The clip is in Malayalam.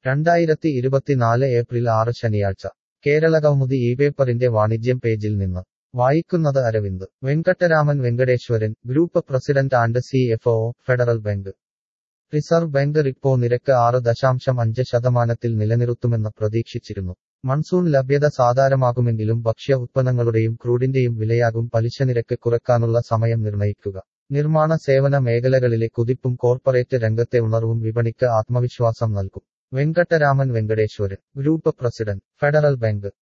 രണ്ടായിരത്തി ഇരുപത്തിനാല് ഏപ്രിൽ ആറ് ശനിയാഴ്ച കേരളകൗമുദി ഈ പേപ്പറിന്റെ വാണിജ്യം പേജിൽ നിന്ന് വായിക്കുന്നത് Aravind Venkataraman Venkateswaran group president and C F O Federal Bank Reserve Bank repo നിരക്ക് ആറ് ദശാംശം അഞ്ച് ശതമാനത്തിൽ നിലനിർത്തുമെന്ന് പ്രതീക്ഷിച്ചിരുന്നു മൺസൂൺ ലഭ്യത സാധാരണമാകുമെങ്കിലും ഭക്ഷ്യ ഉത്പന്നങ്ങളുടെയും ക്രൂഡിന്റെയും വിലയാകും പലിശ നിരക്ക് കുറയ്ക്കാനുള്ള സമയം നിർണയിക്കുക നിർമ്മാണ സേവന മേഖലകളിലെ കുതിപ്പും കോർപ്പറേറ്റ് രംഗത്തെ ഉണർവും വിപണിക്ക് ആത്മവിശ്വാസം നൽകും Venkataraman Venkateswaran group president Federal bank